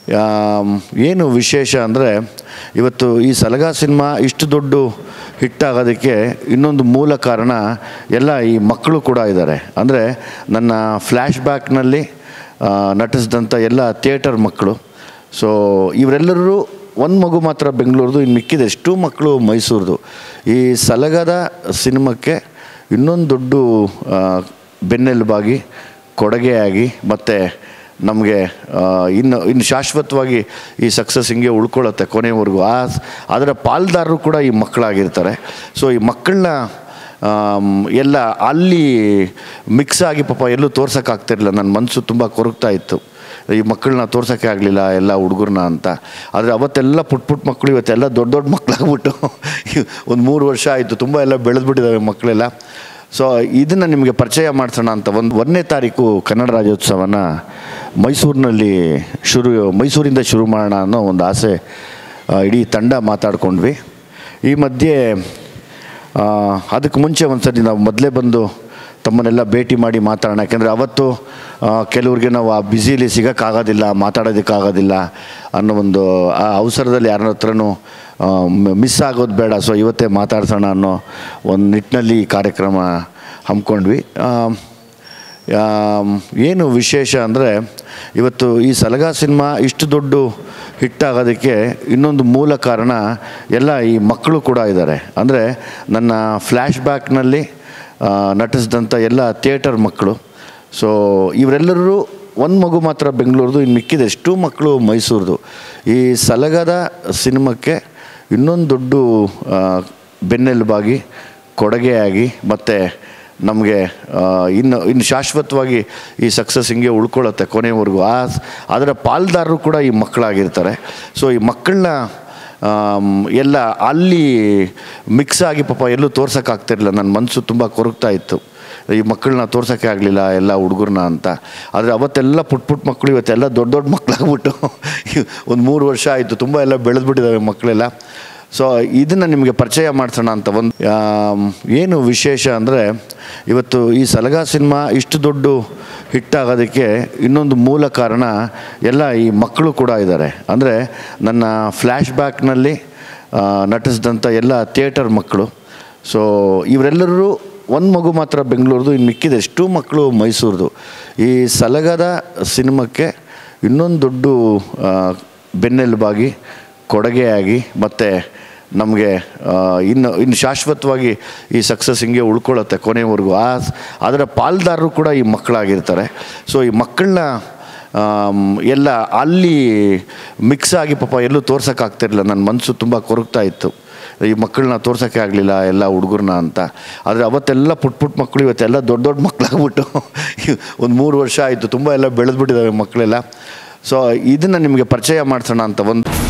am, ಏನು ವಿಶೇಷ ಅಂದರೆ ಇವತ್ತು ಈ ಸಲಗ ಸಿನಿಮಾ ಇಷ್ಟು ದೊಡ್ಡ ಹಿಟ್ಟಾಗೋದಕ್ಕೆ ಇನ್ನೊಂದು ಮೂಲ ಕಾರಣ ಎಲ್ಲ ಈ ಮಕ್ಕಳು ಕೂಡ ಇದ್ದಾರೆ ಅಂದರೆ ನನ್ನ ಫ್ಲ್ಯಾಶ್ ಬ್ಯಾಕ್ನಲ್ಲಿ ನಟಿಸಿದಂಥ ಎಲ್ಲ ಥಿಯೇಟರ್ ಮಕ್ಕಳು ಸೊ ಇವರೆಲ್ಲರೂ ಒಂದು ಮಗು ಮಾತ್ರ ಬೆಂಗಳೂರದು ಇನ್ನು ಮಿಕ್ಕಿದ ಎಷ್ಟೂ ಮಕ್ಕಳು ಮೈಸೂರದು ಈ ಸಲಗದ ಸಿನಿಮಾಕ್ಕೆ ಇನ್ನೊಂದು ದೊಡ್ಡ ಆ, ಬೆನ್ನೆಲುಬಾಗಿ ಕೊಡುಗೆಯಾಗಿ ಮತ್ತು ನಮಗೆ ಇನ್ನು ಇನ್ನು ಶಾಶ್ವತವಾಗಿ ಈ ಸಕ್ಸಸ್ ಹಿಂಗೆ ಉಳ್ಕೊಳ್ಳುತ್ತೆ ಕೊನೆವರೆಗೂ ಆ ಅದರ ಪಾಲ್ದಾರರು ಕೂಡ ಈ ಮಕ್ಕಳಾಗಿರ್ತಾರೆ ಸೊ ಈ ಮಕ್ಕಳನ್ನ ಆಮ್, ಎಲ್ಲ ಅಲ್ಲಿ ಮಿಕ್ಸ್ ಆಗಿ ಪಾಪ ಎಲ್ಲೂ ತೋರ್ಸೋಕ್ಕಾಗ್ತಿರಲಿಲ್ಲ ನನ್ನ ಮನಸ್ಸು ತುಂಬ ಕೊರಗ್ತಾ ಇತ್ತು ಈ ಮಕ್ಕಳನ್ನ ತೋರ್ಸೋಕ್ಕೆ ಆಗಲಿಲ್ಲ ಎಲ್ಲ ಹುಡುಗರನ್ನ ಅಂತ ಆದರೆ ಅವತ್ತೆಲ್ಲ ಪುಟ್ ಪುಟ್ ಮಕ್ಕಳು ಇವತ್ತೆಲ್ಲ ದೊಡ್ಡ ದೊಡ್ಡ ಮಕ್ಕಳಾಗ್ಬಿಟ್ಟು ಒಂದು ಮೂರು ವರ್ಷ ಆಯಿತು ತುಂಬ ಎಲ್ಲ ಬೆಳೆದ್ಬಿಟ್ಟಿದ್ದಾವೆ ಮಕ್ಕಳೆಲ್ಲ ಸೊ ಇದನ್ನು ನಿಮಗೆ ಪರಿಚಯ ಮಾಡಿಸೋಣ ಅಂತ ಒಂದು ಒಂದನೇ ತಾರೀಕು ಕನ್ನಡ ರಾಜ್ಯೋತ್ಸವನ ಮೈಸೂರಿನಲ್ಲಿ ಶುರು ಮೈಸೂರಿಂದ ಶುರು ಮಾಡೋಣ ಅನ್ನೋ ಒಂದು ಆಸೆ ಆ, ಇಡೀ ತಂಡ ಮಾತಾಡ್ಕೊಂಡ್ವಿ ಈ ಮಧ್ಯೆ ಆ, ಅದಕ್ಕೆ ಮುಂಚೆ ಒಂದು ಸರಿ ನಾವು ಮೊದಲೇ ಬಂದು ತಮ್ಮನ್ನೆಲ್ಲ ಭೇಟಿ ಮಾಡಿ ಮಾತಾಡೋಣ ಯಾಕೆಂದರೆ ಅವತ್ತು ಆ, ಕೆಲವ್ರಿಗೆ ನಾವು ಆ ಬ್ಯುಸಿಲಿ ಸಿಗೋಕ್ಕಾಗೋದಿಲ್ಲ ಮಾತಾಡೋದಕ್ಕಾಗೋದಿಲ್ಲ ಅನ್ನೋ ಒಂದು ಆ ಅವಸರದಲ್ಲಿ ಯಾರ ಹತ್ರನೂ ಮಿಸ್ ಆಗೋದು ಬೇಡ ಸೊ ಇವತ್ತೇ ಮಾತಾಡ್ಸೋಣ ಅನ್ನೋ ಒಂದು ನಿಟ್ಟಿನಲ್ಲಿ ಈ ಕಾರ್ಯಕ್ರಮ ಹಮ್ಮಿಕೊಂಡ್ವಿ ಆ, ಆಮ್, ಏನು ವಿಶೇಷ ಅಂದರೆ ಇವತ್ತು ಈ ಸಲಗ ಸಿನಿಮಾ ಇಷ್ಟು ದೊಡ್ಡ ಹಿಟ್ಟಾಗೋದಕ್ಕೆ ಇನ್ನೊಂದು ಮೂಲ ಕಾರಣ ಎಲ್ಲ ಈ ಮಕ್ಕಳು ಕೂಡ ಇದ್ದಾರೆ ಅಂದರೆ ನನ್ನ ಫ್ಲ್ಯಾಶ್ ಬ್ಯಾಕ್ನಲ್ಲಿ ನಟಿಸಿದಂಥ ಎಲ್ಲ ಥಿಯೇಟರ್ ಮಕ್ಕಳು ಸೊ ಇವರೆಲ್ಲರೂ ಒಂದು ಮಗು ಮಾತ್ರ ಬೆಂಗಳೂರದು ಇನ್ನು ಮಿಕ್ಕಿದ ಎಷ್ಟೂ ಮಕ್ಕಳು ಮೈಸೂರದು ಈ ಸಲಗದ ಸಿನಿಮಾಕ್ಕೆ ಇನ್ನೊಂದು ದೊಡ್ಡ ಆ, ಬೆನ್ನೆಲುಬಾಗಿ ಕೊಡುಗೆಯಾಗಿ ಮತ್ತು ನಮಗೆ ಇನ್ನು ಇನ್ನು ಶಾಶ್ವತವಾಗಿ ಈ ಸಕ್ಸಸ್ ಹಿಂಗೆ ಉಳ್ಕೊಳ್ಳುತ್ತೆ ಕೊನೆವರೆಗೂ ಆ ಅದರ ಪಾಲ್ದಾರರು ಕೂಡ ಈ ಮಕ್ಕಳಾಗಿರ್ತಾರೆ ಸೊ ಈ ಮಕ್ಕಳನ್ನ ಆಮ್, ಎಲ್ಲ ಅಲ್ಲಿ ಮಿಕ್ಸ್ ಆಗಿ ಪಾಪ ಎಲ್ಲೂ ತೋರ್ಸೋಕ್ಕಾಗ್ತಿರಲಿಲ್ಲ ನನ್ನ ಮನಸ್ಸು ತುಂಬ ಕೊರಗ್ತಾ ಇತ್ತು ಈ ಮಕ್ಕಳನ್ನ ತೋರ್ಸೋಕ್ಕೆ ಆಗಲಿಲ್ಲ ಎಲ್ಲ ಹುಡುಗರನ್ನ ಅಂತ ಆದರೆ ಅವತ್ತೆಲ್ಲ ಪುಟ್ ಪುಟ್ ಮಕ್ಕಳು ಇವತ್ತೆಲ್ಲ ದೊಡ್ಡ ದೊಡ್ಡ ಮಕ್ಕಳಾಗ್ಬಿಟ್ಟು ಒಂದು ಮೂರು ವರ್ಷ ಆಯಿತು ತುಂಬ ಎಲ್ಲ ಬೆಳೆದ್ಬಿಟ್ಟಿದ್ದಾವೆ ಮಕ್ಕಳೆಲ್ಲ ಸೊ ಇದನ್ನು ನಿಮಗೆ ಪರಿಚಯ ಮಾಡಿಸೋಣ ಅಂತ ಒಂದು ಆಮ್, ಏನು ವಿಶೇಷ ಅಂದರೆ ಇವತ್ತು ಈ ಸಲಗ ಸಿನಿಮಾ ಇಷ್ಟು ದೊಡ್ಡ ಹಿಟ್ಟಾಗೋದಕ್ಕೆ ಇನ್ನೊಂದು ಮೂಲ ಕಾರಣ ಎಲ್ಲ ಈ ಮಕ್ಕಳು ಕೂಡ ಇದ್ದಾರೆ ಅಂದರೆ ನನ್ನ ಫ್ಲ್ಯಾಶ್ ಬ್ಯಾಕ್ನಲ್ಲಿ ನಟಿಸಿದಂಥ ಎಲ್ಲ ಥಿಯೇಟರ್ ಮಕ್ಕಳು ಸೊ ಇವರೆಲ್ಲರೂ ಒಂದು ಮಗು ಮಾತ್ರ ಬೆಂಗಳೂರದು ಇನ್ನು ಮಿಕ್ಕಿದ ಎಷ್ಟೂ ಮಕ್ಕಳು ಮೈಸೂರದು ಈ ಸಲಗದ ಸಿನಿಮಾಕ್ಕೆ ಇನ್ನೊಂದು ದೊಡ್ಡ ಆ, ಬೆನ್ನೆಲುಬಾಗಿ ಕೊಡುಗೆಯಾಗಿ ಮತ್ತು ನಮಗೆ ಇನ್ನು ಇನ್ನು ಶಾಶ್ವತವಾಗಿ ಈ ಸಕ್ಸಸ್ ಹಿಂಗೆ ಉಳ್ಕೊಳ್ಳುತ್ತೆ ಕೊನೆವರೆಗೂ ಆ ಅದರ ಪಾಲ್ದಾರರು ಕೂಡ ಈ ಮಕ್ಕಳಾಗಿರ್ತಾರೆ ಸೊ ಈ ಮಕ್ಕಳನ್ನ ಆಮ್, ಎಲ್ಲ ಅಲ್ಲಿ ಮಿಕ್ಸ್ ಆಗಿ ಪಾಪ ಎಲ್ಲೂ ತೋರ್ಸೋಕ್ಕಾಗ್ತಿರಲಿಲ್ಲ ನನ್ನ ಮನಸ್ಸು ತುಂಬ ಕೊರಗ್ತಾ ಇತ್ತು ಈ ಮಕ್ಕಳನ್ನ ತೋರ್ಸೋಕ್ಕೆ ಆಗಲಿಲ್ಲ ಎಲ್ಲ ಹುಡುಗರನ್ನ ಅಂತ ಆದರೆ ಅವತ್ತೆಲ್ಲ ಪುಟ್ ಪುಟ್ ಮಕ್ಕಳು ಇವತ್ತೆಲ್ಲ ದೊಡ್ಡ ದೊಡ್ಡ ಮಕ್ಕಳಾಗ್ಬಿಟ್ಟು ಒಂದು ಮೂರು ವರ್ಷ ಆಯಿತು ತುಂಬ ಎಲ್ಲ ಬೆಳೆದ್ಬಿಟ್ಟಿದ್ದಾವೆ ಮಕ್ಕಳೆಲ್ಲ ಸೊ ಇದನ್ನು ನಿಮಗೆ ಪರಿಚಯ ಮಾಡಿಸೋಣ ಅಂತ ಒಂದು